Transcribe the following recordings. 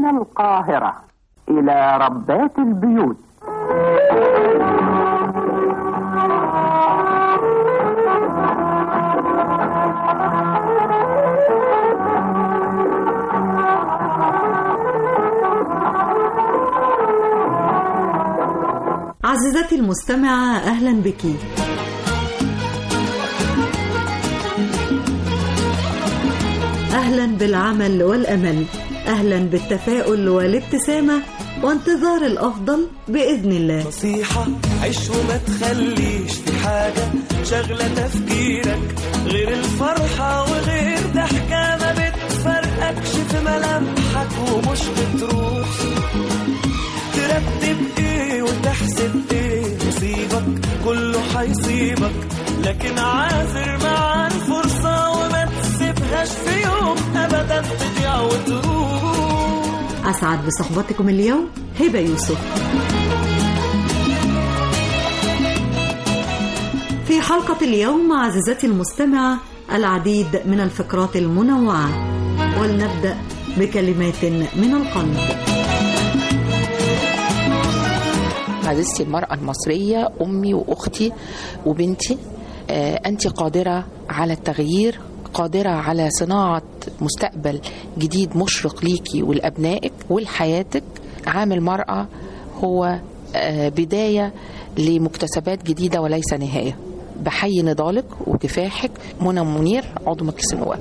من القاهرة إلى ربات البيوت عزيزتي المستمعة أهلا بك أهلا بالعمل والأمل أهلا بالتفاؤل والابتسامة وانتظار الأفضل بإذن الله نصيحة عيش وما تخليش في حاجة شغلة تفكيرك غير الفرحة وغير ضحكة ما بتفرقكش في ملامحك ومش بتروح ترتب ايه وتحسب ايه نصيبك كله هيصيبك لكن عافر مع الفرصة وما تسيبهاش في يوم أبدا تضيع وتروح أسعد بصحبتكم اليوم هبة يوسف في حلقة اليوم عزيزتي المستمعة العديد من الفقرات المنوعة ولنبدأ بكلمات من القلب عزيزتي المرأة المصرية أمي وأختي وبنتي آه، أنت قادرة على التغيير قادرة على صناعة مستقبل جديد مشرق ليكي ولأبنائك ولحياتك عام المرأة هو آه، بداية لمكتسبات جديدة وليس نهاية بحيي نضالك وكفاحك منى منير عضو مجلس النواب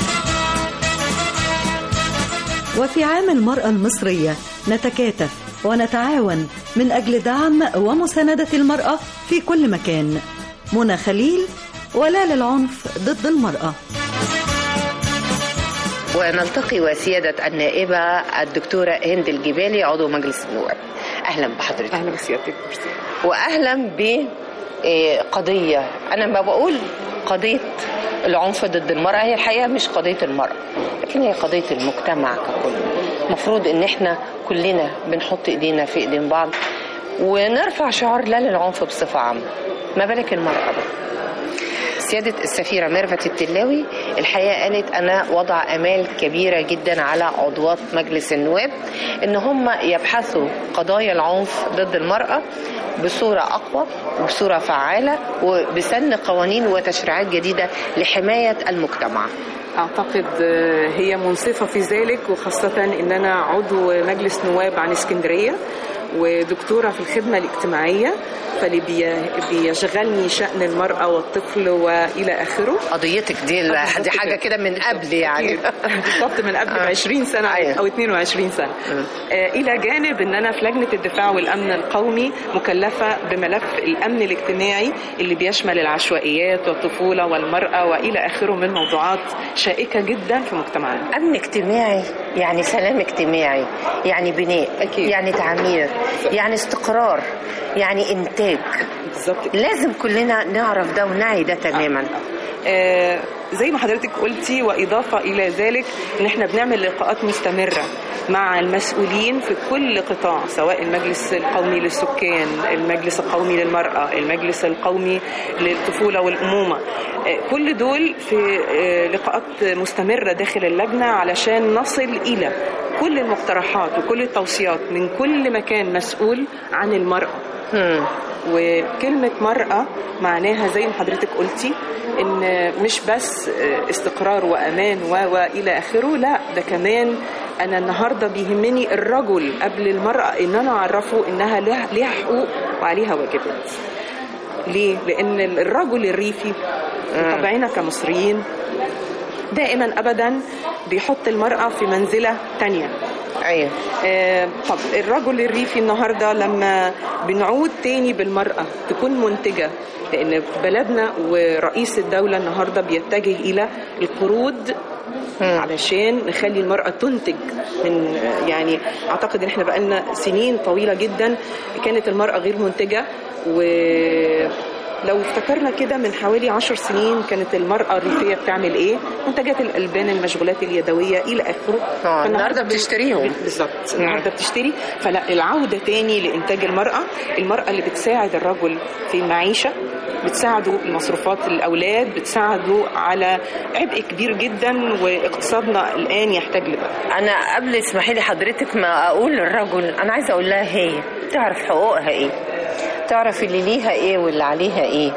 وفي عام المرأة المصرية نتكاتف ونتعاون من أجل دعم ومساندة المرأة في كل مكان منى خليل ولا للعنف ضد المرأة ونلتقي وسيادة النائبة الدكتورة هند الجبالي عضو مجلس النواب أهلا بحضرتك اهلا بسيادتك وأهلا بقضية أنا ما بقول قضية العنف ضد المرأة هي الحقيقة مش قضية المرأة لكن هي قضية المجتمع ككل المفروض إن إحنا كلنا بنحط إيدينا في إيدين بعض ونرفع شعار لا للعنف بصفة عامة ما بالك المرأة بقى سيادة السفيرة ميرفت التلاوي الحقيقة قالت أنا وضع أمال كبيرة جدا على عضوات مجلس النواب إن هم يبحثوا قضايا العنف ضد المرأة بصورة أقوى وبصورة فعالة وبسن قوانين وتشريعات جديدة لحماية المجتمع اعتقد آه، هي منصفه في ذلك وخاصه ان انا عضو مجلس نواب عن اسكندريه ودكتوره في الخدمه الاجتماعيه فاللي بي- بيشغلني شان المراه والطفل والى اخره قضيتك دي دي حاجة كده من قبل يعني بالضبط من قبل ب 20 سنه أيوة. او 22 سنه آه، الى جانب ان انا في لجنه الدفاع والامن القومي مكلفه بملف الامن الاجتماعي اللي بيشمل العشوائيات والطفوله والمراه والى اخره من موضوعات شائكه جدا في مجتمعنا أمن اجتماعي يعني سلام اجتماعي يعني بناء أكيد. يعني تعمير يعني استقرار يعني إنتاج بالظبط لازم كلنا نعرف ده ونعي ده تماما آه، زي ما حضرتك قلتي وإضافة إلى ذلك إن إحنا بنعمل لقاءات مستمرة مع المسؤولين في كل قطاع سواء المجلس القومي للسكان المجلس القومي للمرأة المجلس القومي للطفولة والأمومة آه، كل دول في آه، لقاءات مستمرة داخل اللجنة علشان نصل إلى كل المقترحات وكل التوصيات من كل مكان مسؤول عن المرأة هم. وكلمة مرأة معناها زي ما حضرتك قلتي ان مش بس استقرار وامان و والى اخره لا ده كمان انا النهارده بيهمني الرجل قبل المرأة ان انا اعرفه انها لها ليها حقوق وعليها واجبات ليه؟ لان الرجل الريفي بطبعنا كمصريين دائما ابدا بيحط المرأة في منزلة تانية أيوه آه، طب الرجل الريفي النهارده لما بنعود تاني بالمرأة تكون منتجة لأن بلدنا ورئيس الدولة النهارده بيتجه إلى القروض علشان نخلي المرأة تنتج من يعني أعتقد إن إحنا بقالنا سنين طويلة جدا كانت المرأة غير منتجة و لو افتكرنا كده من حوالي عشر سنين كانت المرأة الريفية بتعمل ايه منتجات الألبان المشغولات اليدوية إلى آخره آه، النهاردة بن- بتشتريهم. بالظبط النهارده بتشتري فلا العودة تاني لإنتاج المرأة المرأة اللي بتساعد الرجل في المعيشة بتساعده مصروفات الأولاد بتساعده على عبء كبير جدا واقتصادنا الآن يحتاج لده انا قبل اسمحي لي حضرتك ما اقول للرجل انا عايزه اقول لها هي تعرف حقوقها ايه تعرف اللي ليها ايه واللي عليها ايه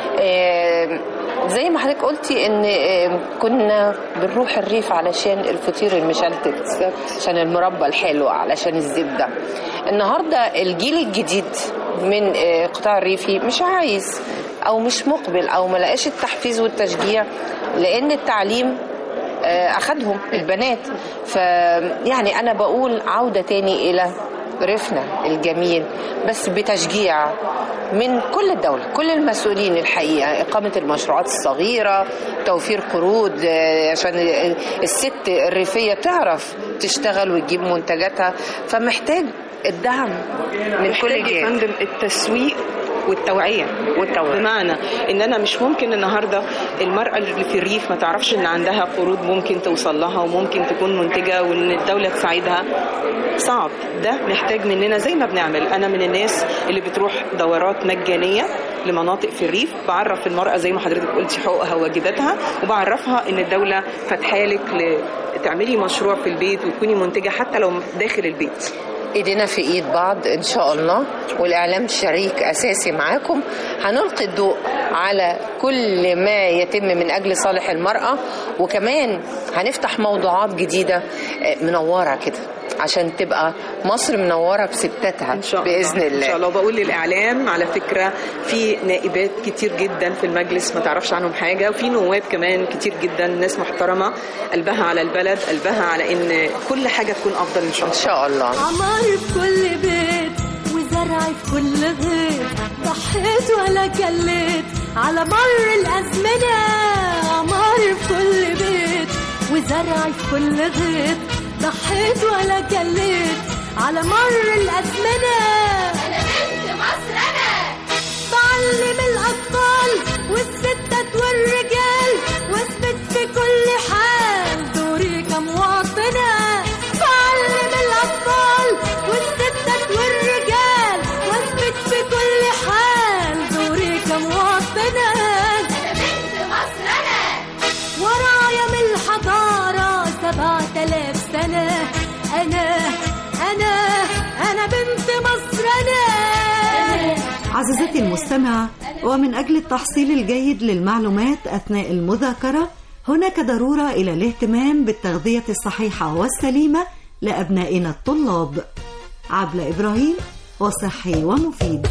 آه، زي ما حضرتك قلتي ان آه، كنا بنروح الريف علشان الفطير المشلتت عشان المربى الحلو علشان الزبده النهارده الجيل الجديد من آه، قطاع الريفي مش عايز او مش مقبل او ما لقاش التحفيز والتشجيع لان التعليم آه، اخدهم البنات ف يعني انا بقول عوده تاني الى ريفنا الجميل بس بتشجيع من كل الدولة كل المسؤولين الحقيقة إقامة المشروعات الصغيرة توفير قروض آه، عشان الست الريفية تعرف تشتغل وتجيب منتجاتها فمحتاج الدعم من كل محتاج يا جهة فندم التسويق والتوعية والتوعية. بمعنى ان انا مش ممكن النهارده المرأة اللي في الريف ما تعرفش ان عندها قروض ممكن توصل لها وممكن تكون منتجة وان الدولة تساعدها صعب ده محتاج مننا زي ما بنعمل انا من الناس اللي بتروح دورات مجانية لمناطق في الريف بعرف المرأة زي ما حضرتك قلتي حقوقها وواجباتها وبعرفها ان الدولة فاتحالك ل- تعملي مشروع في البيت وتكوني منتجة حتى لو داخل البيت ايدينا في ايد بعض ان شاء الله والاعلام شريك اساسي معاكم هنلقي الضوء على كل ما يتم من اجل صالح المراه وكمان هنفتح موضوعات جديده آه، منوره كده عشان تبقى مصر منوره بستاتها ان شاء الله باذن ان شاء الله الله وبقول للاعلام على فكره في نائبات كتير جدا في المجلس ما تعرفش عنهم حاجه وفي نواب كمان كتير جدا ناس محترمه قلبها على البلد قلبها على ان كل حاجه تكون افضل ان شاء ان الله شاء الله عمار في كل بيت وزرع في كل غيط ضحيت ولا كليت على مر الأزمنة عمار في كل بيت وزرع في كل غيط ضحيت ولا كليت على مر الأزمنة أنا بنت مصر أنا بعلم الأطفال والستات والرجال واثبت في كل حال دوري كمواطنة بعلم الأطفال والستات والرجال واثبت في كل حال دوري كمواطنة أنا بنت مصر أنا ورايا من الحضارة سبعة آلاف سنة أنا أنا أنا بنت مصر أنا عزيزتي المستمعة ومن أجل التحصيل الجيد للمعلومات أثناء المذاكرة هناك ضرورة إلى الاهتمام بالتغذية الصحيحة والسليمة لأبنائنا الطلاب عبلة إبراهيم وصحي ومفيد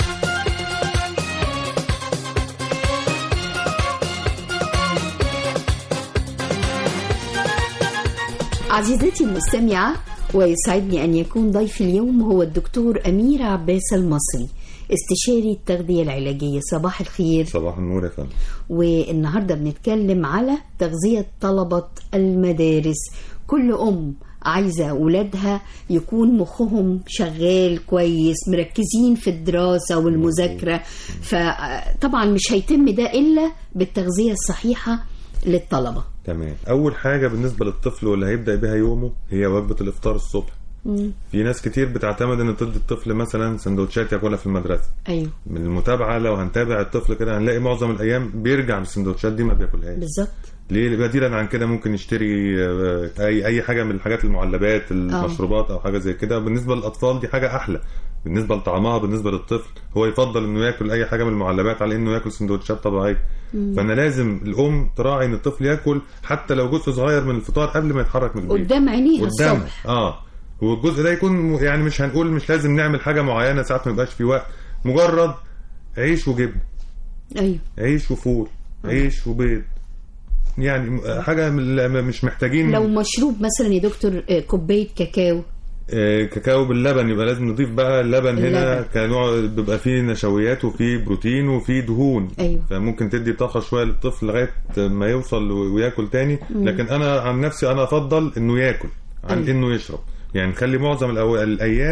عزيزتي المستمعة ويسعدني أن يكون ضيفي اليوم هو الدكتور أمير عباس المصري استشاري التغذية العلاجية صباح الخير صباح النور يا فندم والنهاردة بنتكلم على تغذية طلبة المدارس كل أم عايزة أولادها يكون مخهم شغال كويس مركزين في الدراسة والمذاكرة فطبعا مش هيتم ده إلا بالتغذية الصحيحة للطلبة تمام اول حاجه بالنسبه للطفل واللي هيبدا بها يومه هي وجبه الافطار الصبح في ناس كتير بتعتمد ان تدي الطفل مثلا سندوتشات ياكلها في المدرسه أيوه من المتابعه لو هنتابع الطفل كده هنلاقي معظم الايام بيرجع بالسندوتشات دي ما بياكلهاش بالظبط ليه بديلا عن كده ممكن يشتري آه، اي اي حاجه من الحاجات المعلبات المشروبات او حاجه زي كده بالنسبه للاطفال دي حاجه احلى بالنسبه لطعمها بالنسبه للطفل هو يفضل انه ياكل اي حاجه من المعلبات على انه ياكل سندوتشات طبيعيه فانا لازم الام تراعي ان الطفل ياكل حتى لو جزء صغير من الفطار قبل ما يتحرك من البيت قدام عينيها قدام الصبح اه والجزء ده يكون م- يعني مش هنقول مش لازم نعمل حاجه معينه ساعات ما يبقاش في وقت مجرد عيش وجبن أيوه عيش وفول عيش وبيض يعني م- حاجه من- مش محتاجين لو مشروب مثلا يا دكتور آه، كوباية كاكاو آه، كاكاو باللبن يبقى لازم نضيف بقى اللبن هنا اللبن. كنوع بيبقى فيه نشويات وفيه بروتين وفيه دهون أيوه. فممكن تدي طاقه شويه للطفل لغايه ما يوصل و- وياكل تاني لكن انا عن نفسي انا افضل انه ياكل عن أيوه. انه يشرب يعني نخلي معظم الأو... الايام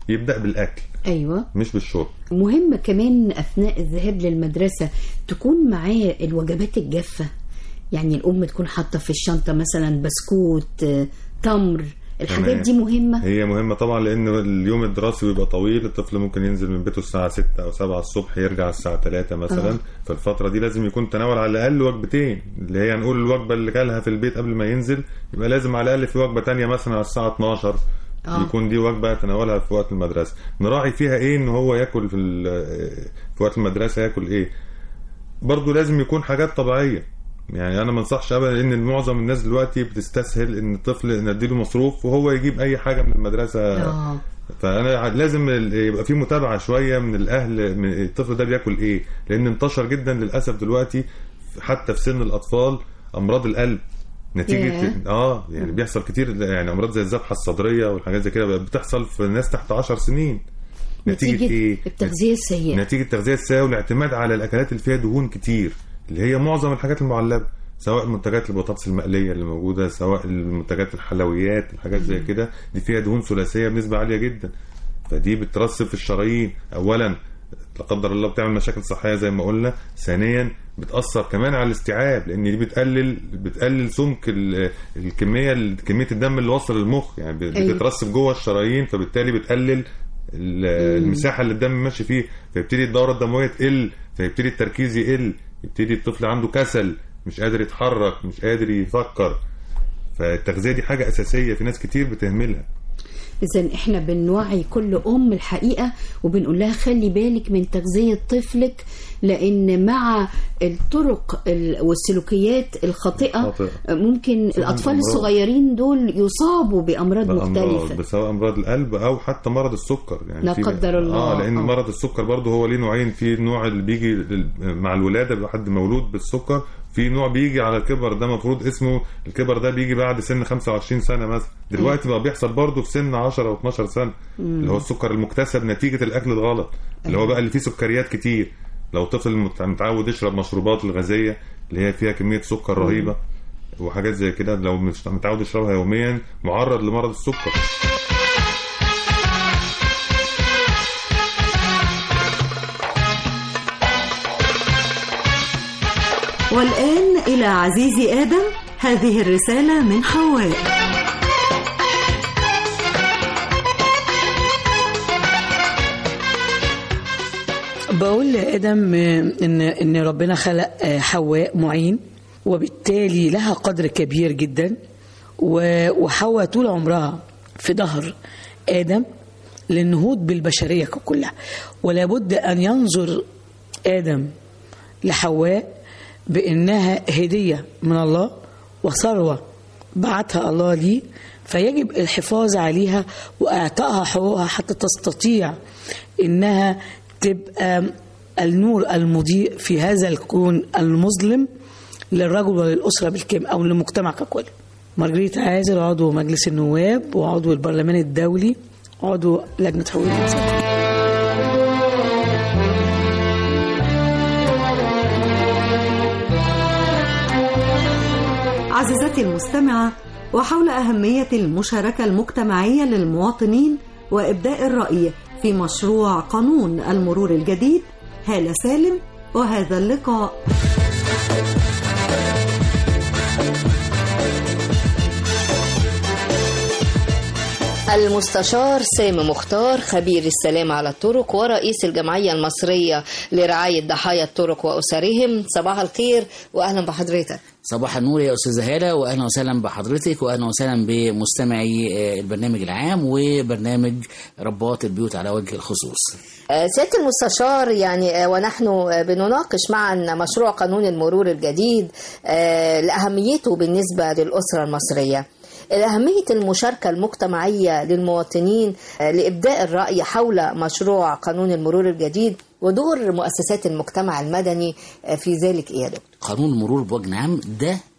يبدا بالاكل ايوه مش بالشرب مهم كمان اثناء الذهاب للمدرسه تكون معاه الوجبات الجافه يعني الام تكون حاطه في الشنطه مثلا بسكوت آه، تمر الحاجات تمام. دي مهمه هي مهمه طبعا لان اليوم الدراسي بيبقى طويل الطفل ممكن ينزل من بيته الساعه 6 او 7 الصبح يرجع الساعه 3 مثلا آه. فالفتره دي لازم يكون تناول على الاقل وجبتين اللي هي نقول الوجبه اللي كلها في البيت قبل ما ينزل يبقى لازم على الاقل في وجبه تانية مثلا على الساعه 12 آه. يكون دي وجبه تناولها في وقت المدرسه نراعي فيها ايه ان هو ياكل في ال- في وقت المدرسه ياكل ايه برضه لازم يكون حاجات طبيعيه يعني انا ما انصحش ابدا ان معظم الناس دلوقتي بتستسهل ان الطفل نديله مصروف وهو يجيب اي حاجه من المدرسه اه فانا لازم ال- يبقى في متابعه شويه من الاهل من الطفل ده بياكل ايه لان انتشر جدا للاسف دلوقتي حتى في سن الاطفال امراض القلب نتيجه ياه. اه يعني بيحصل كتير يعني امراض زي الذبحه الصدريه والحاجات زي كده بقت بتحصل في ناس تحت 10 سنين نتيجه, ايه التغذيه السيئه نتيجه التغذيه السيئه والاعتماد على الاكلات اللي فيها دهون كتير اللي هي معظم الحاجات المعلبه سواء منتجات البطاطس المقليه اللي موجوده سواء المنتجات الحلويات الحاجات زي كده دي فيها دهون ثلاثيه بنسبه عاليه جدا فدي بترسب في الشرايين اولا لا قدر الله بتعمل مشاكل صحيه زي ما قلنا ثانيا بتاثر كمان على الاستيعاب لان دي بتقلل بتقلل سمك ال- الكميه كميه الدم اللي وصل للمخ يعني ب- أيوة. بتترسب جوه الشرايين فبالتالي بتقلل ال- المساحه اللي الدم ماشي فيه فيبتدي الدوره الدمويه تقل فيبتدي التركيز يقل يبتدي الطفل عنده كسل مش قادر يتحرك مش قادر يفكر فالتغذيه دي حاجه اساسيه في ناس كتير بتهملها اذا احنا بنوعي كل ام الحقيقه وبنقول لها خلي بالك من تغذيه طفلك لان مع الطرق ال- والسلوكيات الخاطئه خاطئة. ممكن الاطفال أمراض. الصغيرين دول يصابوا بامراض بأمراض مختلفه سواء امراض القلب او حتى مرض السكر يعني لا في- قدر الله. اه لان آه. مرض السكر برضه هو ليه نوعين في نوع اللي بيجي لل- مع الولاده بيبقى حد مولود بالسكر في نوع بيجي على الكبر ده المفروض اسمه الكبر ده بيجي بعد سن 25 سنه مثلا دلوقتي بقى بيحصل برضه في سن 10 او 12 سنه اللي هو السكر المكتسب نتيجه الاكل الغلط اللي هو بقى اللي فيه سكريات كتير لو طفل مت- متعود يشرب مشروبات الغازيه اللي هي فيها كميه سكر رهيبه وحاجات زي كده لو مش متعود يشربها يوميا معرض لمرض السكر والآن إلى عزيزي آدم هذه الرسالة من حواء بقول لآدم آه، إن إن ربنا خلق آه، حواء معين وبالتالي لها قدر كبير جدا و- وحواء طول عمرها في ظهر آدم للنهوض بالبشرية كلها ولا بد أن ينظر آدم لحواء بأنها هدية من الله وثروة بعتها الله ليه فيجب الحفاظ عليها وإعطائها حقوقها حتى تستطيع إنها تبقى النور المضيء في هذا الكون المظلم للرجل وللأسرة بالكامل أو للمجتمع ككل مارجريتا عازل عضو مجلس النواب وعضو البرلمان الدولي عضو لجنة حقوق الإنسان عزيزتي المستمعة وحول أهمية المشاركة المجتمعية للمواطنين وإبداء الرأي في مشروع قانون المرور الجديد هالة سالم وهذا اللقاء المستشار سامي مختار خبير السلام على الطرق ورئيس الجمعية المصرية لرعاية ضحايا الطرق وأسرهم صباح الخير وأهلا بحضرتك صباح النور يا استاذه هاله واهلا وسهلا بحضرتك واهلا وسهلا بمستمعي آه، البرنامج العام وبرنامج رباط البيوت على وجه الخصوص. آه، سيادة المستشار يعني آه، ونحن آه، بنناقش معا مشروع قانون المرور الجديد آه، لأهميته بالنسبة للأسرة المصرية أهمية المشاركة المجتمعية للمواطنين آه، لإبداء الرأي حول مشروع قانون المرور الجديد ودور مؤسسات المجتمع المدني آه، في ذلك إيه يا دكتور؟ قانون المرور بوجه عام ده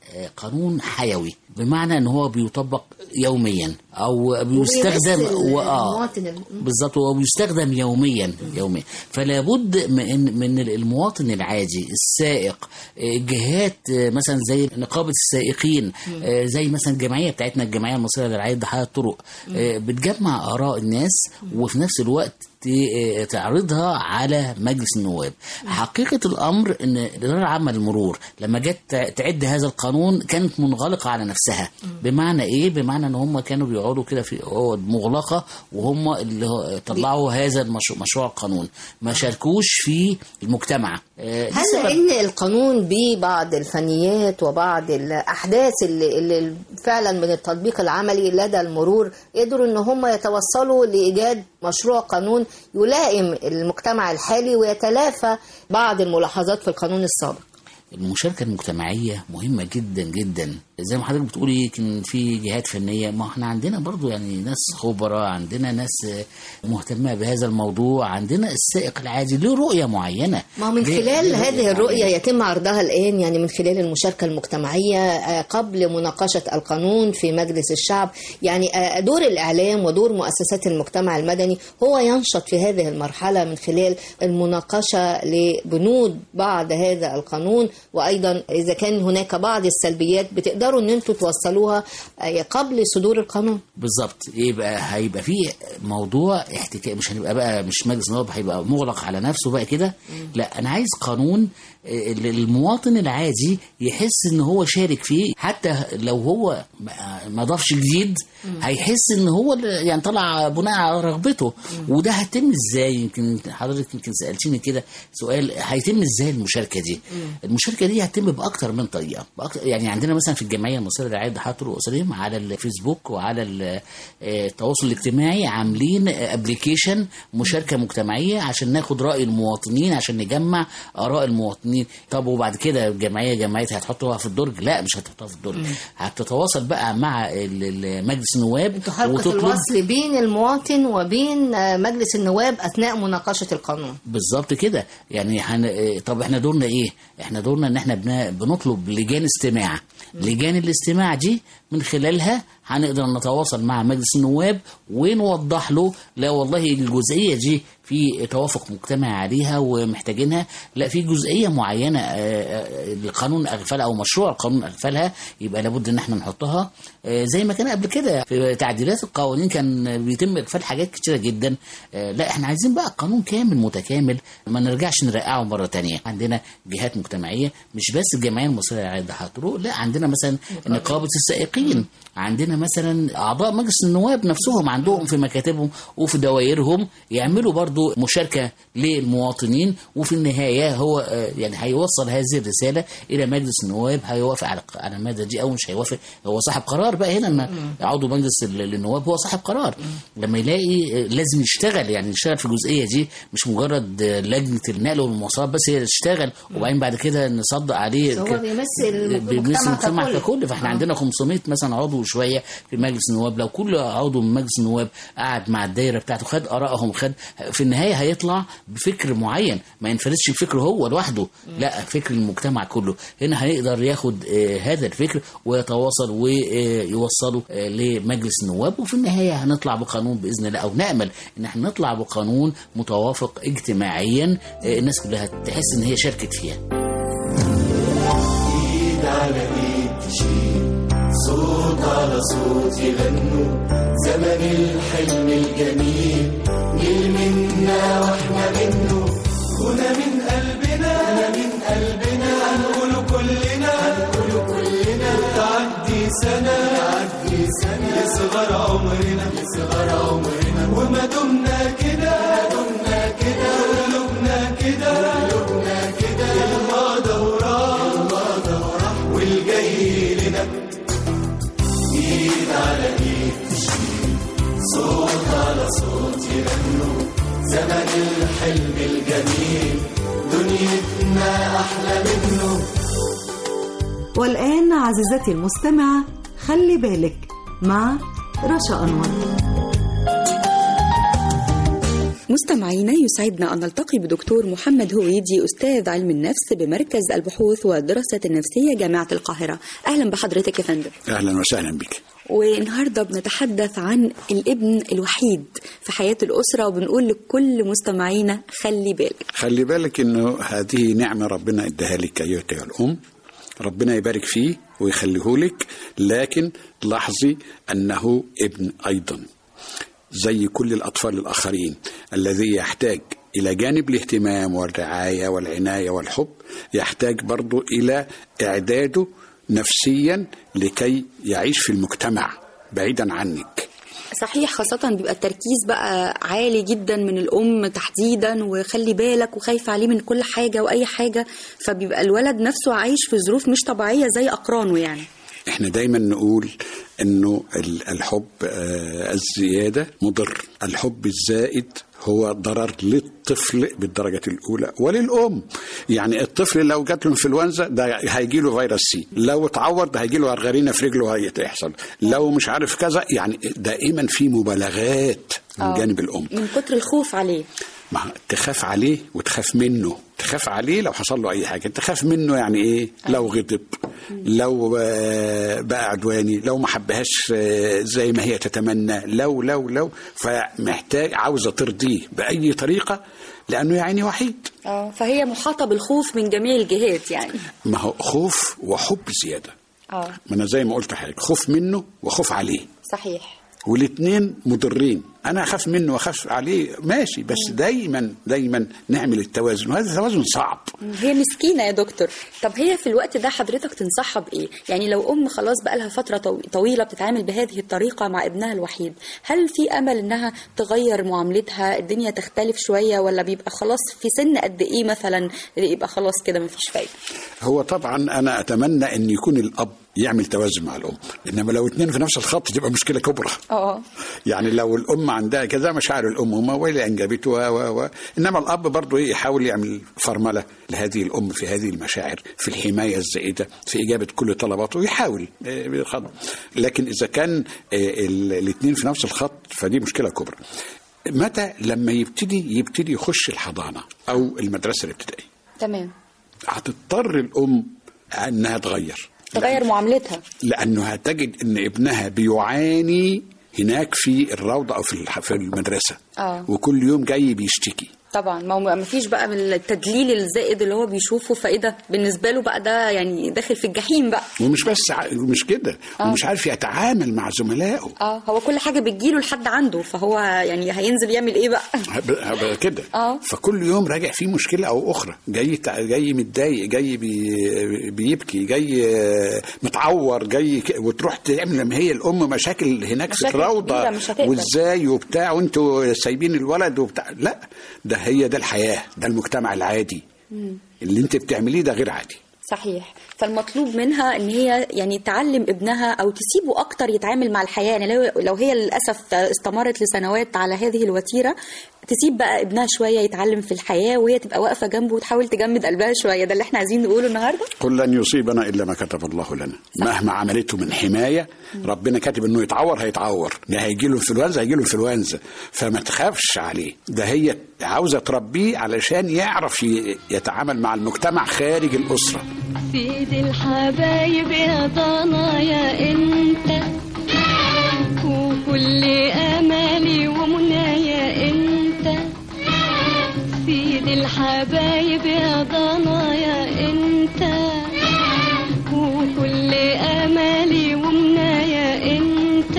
آه، قانون حيوي بمعنى ان هو بيطبق يوميا او بيستخدم وبيمثل وآه المواطن ال- بالظبط هو بيستخدم يوميا يوميا فلا بد من من المواطن العادي السائق آه، جهات آه، مثلا زي نقابه السائقين آه، زي مثلا الجمعيه بتاعتنا الجمعيه المصريه لرعايه ضحايا الطرق آه، بتجمع اراء الناس وفي نفس الوقت ت- آه، تعرضها على مجلس النواب حقيقة الأمر أن الإدارة العامة للمرور لما جت تع- تعد هذا القانون كانت منغلقة على نفسها بمعنى إيه؟ بمعنى أن هم كانوا بيقعدوا كده في أوض مغلقة وهم اللي هو- طلعوا هذا المشروع مشروع القانون ما شاركوش في المجتمع آه، هل لسبب- ان القانون ببعض الفنيات وبعض الاحداث اللي, اللي فعلا من التطبيق العملي لدى المرور قدروا ان هم يتوصلوا لايجاد مشروع قانون يلائم المجتمع الحالي ويتلافى بعض الملاحظات في القانون السابق المشاركة المجتمعية مهمة جدا جدا زي ما حضرتك بتقولي كان في جهات فنية ما احنا عندنا برضو يعني ناس خبراء عندنا ناس آه، مهتمة بهذا الموضوع عندنا السائق العادي له رؤية معينة ما هو من ليه- خلال ليه هذه الرؤية معينة. يتم عرضها الآن يعني من خلال المشاركة المجتمعية آه، قبل مناقشة القانون في مجلس الشعب يعني آه، دور الإعلام ودور مؤسسات المجتمع المدني هو ينشط في هذه المرحلة من خلال المناقشة لبنود بعض هذا القانون وأيضا إذا كان هناك بعض السلبيات بتقدروا أن أنتوا توصلوها آه، قبل صدور القانون بالظبط يبقى هيبقى في موضوع احتكاك مش هنبقى بقى مش مجلس نواب هيبقى مغلق على نفسه بقى كده لا انا عايز قانون آه، اللي المواطن العادي يحس ان هو شارك فيه حتى لو هو ما- ما ضافش جديد هيحس ان هو اللي يعني طلع بناء على رغبته وده هيتم ازاي يمكن حضرتك يمكن سالتيني كده سؤال هيتم ازاي المشاركه دي المشاركه دي هتتم باكتر من طريقه بأكتر يعني عندنا مثلا في الجمعيه المصريه لرعايه ضحايا الطرق الاسريه على الفيسبوك وعلى ال- آه، التواصل الاجتماعي عاملين ابلكيشن مشاركه مجتمعيه عشان ناخد راي المواطنين عشان نجمع اراء المواطنين طب وبعد كده الجمعيه جمعيتها هتحطوها في الدرج لا مش هتحطها في الدرج هتتواصل بقى مع ال- ال- مجلس النواب حلقة الوصل بين المواطن وبين آه، مجلس النواب أثناء مناقشة القانون بالظبط كده يعني حن... إيه، طب احنا دورنا ايه احنا دورنا ان احنا بن... بنطلب لجان استماع لجان الاستماع دي من خلالها هنقدر نتواصل مع مجلس النواب ونوضح له لا والله الجزئيه دي في توافق مجتمعي عليها ومحتاجينها لا في جزئيه معينه آه، آه، القانون اغفلها او مشروع القانون اغفلها يبقى لابد ان احنا نحطها آه، زي ما كان قبل كده في تعديلات القوانين كان بيتم اغفال حاجات كتيره جدا آه، لا احنا عايزين بقى قانون كامل متكامل ما نرجعش نرقعه مره تانية عندنا جهات مجتمعيه مش بس الجمعيه المصريه لرعايه ضحايا الطرق لا عندنا مثلا نقابه السائقين عندنا مثلا اعضاء مجلس النواب نفسهم عندهم في مكاتبهم وفي دوائرهم يعملوا برضو مشاركه للمواطنين وفي النهايه هو آه، يعني هيوصل هذه الرساله الى مجلس النواب هيوافق على على الماده دي او مش هيوافق هو صاحب قرار بقى هنا ان عضو مجلس ال- النواب هو صاحب قرار لما يلاقي آه، لازم يشتغل يعني يشتغل في الجزئيه دي مش مجرد آه، لجنه النقل والمواصلات بس هي اللي تشتغل وبعدين بعد كده نصدق عليه هو ك- بيمثل بيمثل المجتمع المجتمع ككل. ككل فاحنا عندنا 500 مثلا عضو وشويه في مجلس النواب لو كل عضو من مجلس النواب قعد مع الدايره بتاعته خد ارائهم خد في النهايه هيطلع بفكر معين ما ينفردش الفكر هو لوحده لا فكر المجتمع كله هنا هيقدر ياخد آه، هذا الفكر ويتواصل ويوصله آه، لمجلس النواب وفي النهايه هنطلع بقانون باذن الله او نامل ان احنا نطلع بقانون متوافق اجتماعيا آه، الناس كلها تحس ان هي شاركت فيها ايد على ايد تشيل صوت على صوت يغنوا زمن الحلم الجميل جيل منا واحنا منه هنا من قلبنا هنا من قلبنا هنقوله كلنا هنقوله كلنا تعدي سنة تعدي سنة يصغر عمرنا يصغر عمرنا وما دمنا كده ما دمنا كده قلوبنا كده قلوبنا كده الماضي وراح الماضي وراح والجاي لنا ايد على ايد تشيل صوت على صوت يغنوا زمن الحلم الجميل دنيتنا احلى منه والآن عزيزتي المستمعة خلي بالك مع رشا أنور مستمعينا يسعدنا أن نلتقي بدكتور محمد هويدي أستاذ علم النفس بمركز البحوث والدراسة النفسية جامعة القاهرة أهلا بحضرتك يا فندم اهلا وسهلا بك والنهاردة بنتحدث عن الابن الوحيد في حياة الأسرة وبنقول لكل مستمعينا خلي بالك خلي بالك انه هذه نعمه ربنا اداها لك ايتها الام ربنا يبارك فيه ويخليه لك لكن لاحظي انه ابن ايضا زي كل الاطفال الاخرين الذي يحتاج الى جانب الاهتمام والرعايه والعنايه والحب يحتاج برضو الى اعداده نفسيا لكي يعيش في المجتمع بعيدا عنك صحيح خاصة بيبقى التركيز بقى عالي جدا من الأم تحديدا وخلي بالك وخايفة عليه من كل حاجة وأي حاجة فبيبقى الولد نفسه عايش في ظروف مش طبيعية زي أقرانه يعني احنا دايما نقول انه ال- الحب آه، الزياده مضر الحب الزائد هو ضرر للطفل بالدرجة الأولى وللأم يعني الطفل لو جات له انفلونزا ده هيجي له فيروس سي لو اتعور ده هيجي له غرغرينة في رجله هيحصل لو مش عارف كذا يعني دائما في مبالغات من آه. جانب الأم من كتر الخوف عليه ما تخاف عليه وتخاف منه تخاف عليه لو حصل له اي حاجه تخاف منه يعني ايه لو غضب لو آه، بقى عدواني لو ما حبهاش آه، زي ما هي تتمنى لو لو لو فمحتاج عاوزه ترضيه باي طريقه لانه يعني وحيد اه فهي محاطة بالخوف من جميع الجهات يعني ما هو خوف وحب زياده اه ما انا زي ما قلت حضرتك خوف منه وخوف عليه صحيح والاثنين مضرين انا اخاف منه واخاف عليه ماشي بس دايما دايما نعمل التوازن وهذا التوازن صعب هي مسكينة يا دكتور طب هي في الوقت ده حضرتك تنصحها بإيه؟ يعني لو أم خلاص بقالها فترة طو- طويلة بتتعامل بهذه الطريقة مع ابنها الوحيد هل في أمل إنها تغير معاملتها الدنيا تختلف شوية ولا بيبقى خلاص في سن قد إيه مثلا يبقى خلاص كده مفيش فايدة هو طبعا انا اتمنى ان يكون الاب يعمل توازن مع الام انما لو اتنين في نفس الخط تبقى مشكله كبرى اه يعني لو الام عندها كذا مشاعر الام هما واللي انجبته و و و انما الاب برضه إيه يحاول يعمل فرمله لهذه الام في هذه المشاعر في الحمايه الزائده في اجابه كل طلباته ويحاول آه، بخط لكن اذا كان الاثنين في نفس الخط فدي مشكله كبرى متى لما يبتدي يبتدي يخش الحضانه او المدرسه الابتدائيه تمام هتضطر الام انها تغير تغير معاملتها لانه هتجد ان ابنها بيعاني هناك في الروضه او في الح- في المدرسه اه وكل يوم جاي بيشتكي طبعا ما هو ما فيش بقى من التدليل الزائد اللي هو بيشوفه فايه ده بالنسبه له بقى ده يعني داخل في الجحيم بقى ومش بس ع- مش كده آه. ومش عارف يتعامل مع زملائه اه هو كل حاجه بتجيله لحد عنده فهو يعني هينزل يعمل ايه بقى هب- هب- كده اه فكل يوم راجع فيه مشكله او اخرى جاي تع- جاي متضايق جاي بي بيبكي جاي آه، متعور جاي ك- وتروح تعمل لما هي الام مشاكل هناك في مشاكل الروضه كبيرة مش هتقدر. وازاي وبتاع وانتوا سايبين الولد وبتاع لا ده هي ده الحياه ده المجتمع العادي مم. اللي انت بتعمليه ده غير عادي صحيح فالمطلوب منها ان هي يعني تعلم ابنها او تسيبه اكتر يتعامل مع الحياه يعني لو, لو هي للاسف استمرت لسنوات على هذه الوتيره تسيب بقى ابنها شويه يتعلم في الحياه وهي تبقى واقفه جنبه وتحاول تجمد قلبها شويه ده اللي احنا عايزين نقوله النهارده قل لن يصيبنا الا ما كتب الله لنا مهما عملته من حمايه ربنا كاتب انه يتعور هيتعور ده هيجي له انفلونزا هيجي له انفلونزا فما تخافش عليه ده هي عاوزه تربيه علشان يعرف ي- يتعامل مع المجتمع خارج الاسره سيد الحبايب يا ضنايا انت وكل امالي ومنايا انت سيد الحبايب يا ضنايا انت وكل امالي ومنايا انت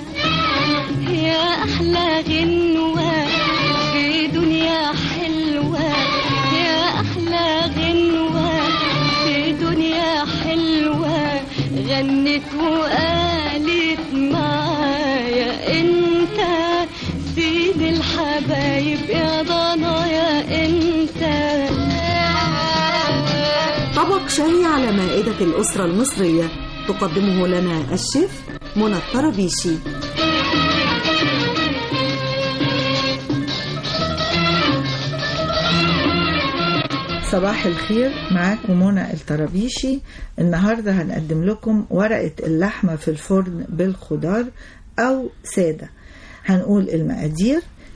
يا احلى غنوه في دنيا حلوه يا احلى غنوه في دنيا حلوه غنت وقالت معايا انت سيد الحبايب يا ضنايا انت طبق شهي على مائدة الأسرة المصرية تقدمه لنا الشيف منى الطربيشي صباح الخير معاكم منى الطرابيشي النهارده هنقدم لكم ورقة اللحمة في الفرن بالخضار أو سادة هنقول المقادير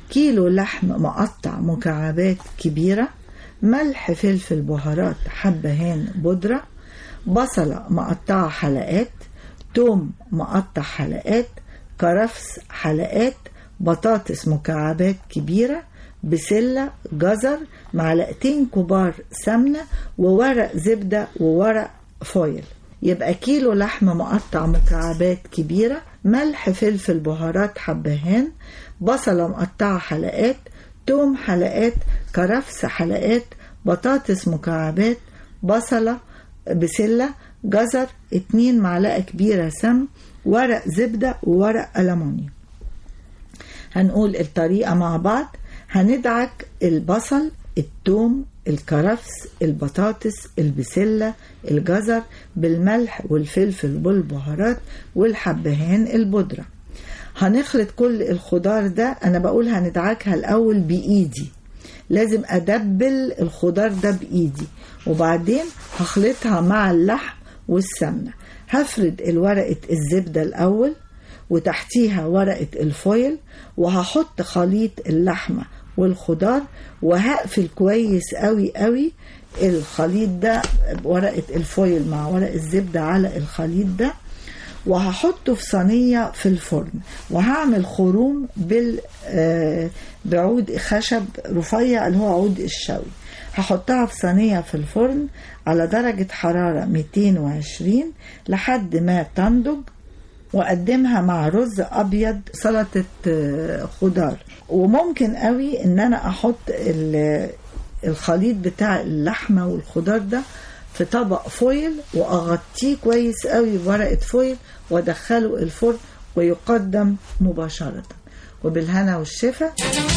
كيلو لحم مقطع مكعبات كبيرة ملح فلفل بهارات حبهان بودرة بصلة مقطعة حلقات توم مقطع حلقات كرفس حلقات بطاطس مكعبات كبيرة بسلة جزر معلقتين كبار سمنة وورق زبدة وورق فويل يبقى كيلو لحم مقطع مكعبات كبيرة ملح فلفل بهارات حبهان بصلة مقطعة حلقات توم حلقات كرفس حلقات بطاطس مكعبات بصلة بسلة جزر اتنين معلقة كبيرة سمن ورق زبدة وورق ألمونيوم هنقول الطريقة مع بعض هندعك البصل التوم الكرفس البطاطس البسلة الجزر بالملح والفلفل والبهارات والحبهان البودرة هنخلط كل الخضار ده أنا بقول هندعكها الأول بإيدي لازم أدبل الخضار ده بإيدي وبعدين هخلطها مع اللحم والسمنة هفرد الورقة الزبدة الأول وتحتيها ورقة الفويل وهحط خليط اللحمة والخضار وهقفل كويس قوي قوي الخليط ده ورقة الفويل مع ورق الزبدة على الخليط ده وهحطه في صينية في الفرن وهعمل خروم بال آه، بعود خشب رفيع اللي هو عود الشوي هحطها في صينية في الفرن على درجة حرارة 220 لحد ما تنضج واقدمها مع رز ابيض سلطه آه، خضار وممكن قوي ان انا احط ال- الخليط بتاع اللحمه والخضار ده في طبق فويل واغطيه كويس قوي بورقه فويل وادخله الفرن ويقدم مباشره وبالهنا والشفا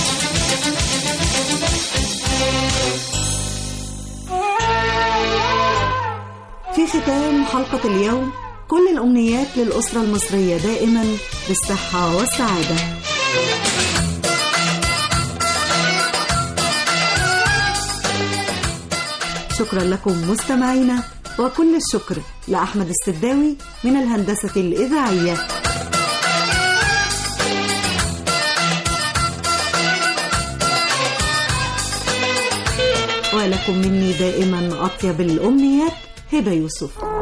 في ختام حلقة اليوم كل الأمنيات للأسرة المصرية دائما بالصحة والسعادة شكرا لكم مستمعينا وكل الشكر لأحمد السداوي من الهندسة الإذاعية ولكم مني دائما أطيب الأمنيات هبة يوسف